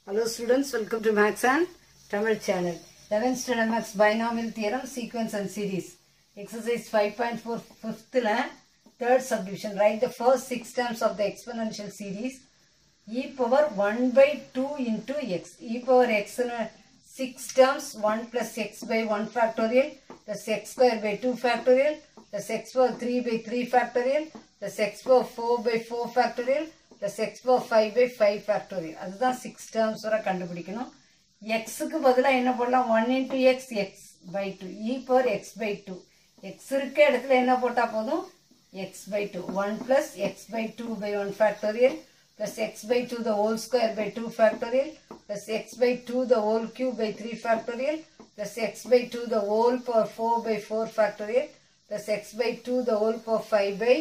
Hello students, welcome to Max and Tamil channel. 11th standard Max binomial theorem, sequence and series. Exercise 5.4 fifth la third subdivision. Write the first six terms of the exponential series e power 1 by 2 into x. e power x னு six terms 1 plus x by 1 factorial plus x square by 2 factorial plus x power 3 by 3 factorial plus x power 4 by 4 factorial plus x power 5 by 5 factorial அதுதான் six terms வரை கண்டுபிடிக்கணும் எக்ஸுக்கு பதிலாக என்ன பண்ணலாம் one into x x by two e power x by two x இருக்க இடத்துல என்ன போட்டால் போதும் x by two one plus x by two by one factorial plus x by 2 the whole square by 2 factorial plus x by 2 the whole cube by 3 factorial plus x by 2 the whole power 4 by 4 factorial plus x by 2 the whole power 5 by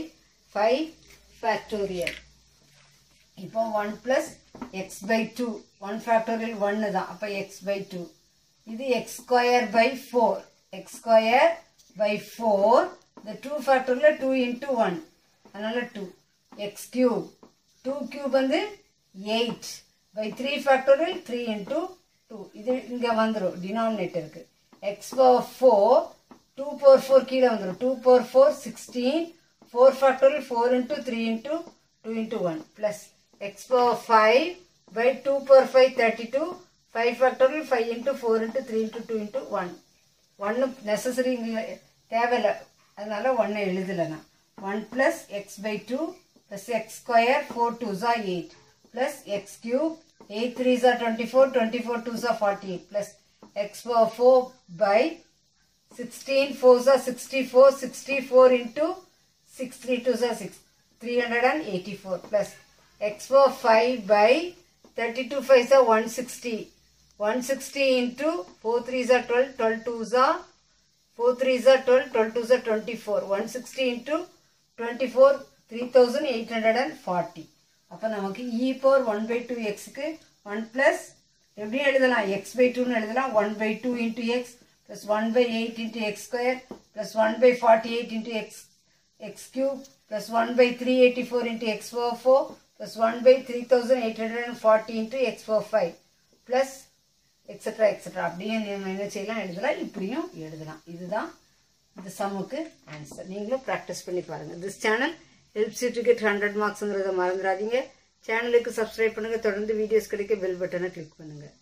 5 factorial இப்போ 1 plus x by 2 1 factorial 1 தான் அப்போ x by 2 இது x square by 4 x square by 4 the 2 factorial 2 into 1 அதனால 2 x cube 2 cube வந்து 8 by 3 factorial 3 into 2 இது இங்க வந்துரும் டினாமினேட்டருக்கு x power 4 2 power 4 கீழே வந்துரும் 2 power 4 16 4 factorial 4 into 3 into 2 into 1 plus x power 5 by 2 power 5 32 5 factorial 5 into 4 into 3 into 2 into 1 ஒன்று necessary தேவையில்லை அதனால ஒன்று எழுதலை நான் one plus x by two plus x square four two ஜா eight plus x cube eight three ஜா twenty four twenty four two ஜா forty eight plus x four by sixteen four ஜா sixty four sixty four into six three two ஜா six three hundred and eighty four plus x four five by thirty two five ஜா one sixty 160 into 4 3s are 12, 12 2s are 4 3s are 12, 12 2s are 24. 160 into 24, 3840. அப்போ நமக்கு e power 1 by 2 xக்கு 1 plus எப்படி எழுதலாம் x by 2 எழுதலாம் 1 by 2 into x plus 1 by 8 into x square plus 1 by 48 into x x cube plus 1 by 384 into x power 4 plus 1 by 3840 into x power 5 plus extra extra அப்படியே நம்ம என்ன செய்யலாம் எழுதலாம் இப்படியும் எழுதலாம் இதுதான் இந்த சம்முக்கு ஆன்சர் நீங்களும் ப்ராக்டிஸ் பண்ணி பாருங்கள் this channel helps you to get hundred மார்க்ஸுங்கிறத மறந்துடாதீங்க சேனலுக்கு சப்ஸ்கிரைப் பண்ணுங்கள் தொடர்ந்து வீடியோஸ் கிடைக்க பெல் பட்டனை கிளிக் பண்ணுங்கள்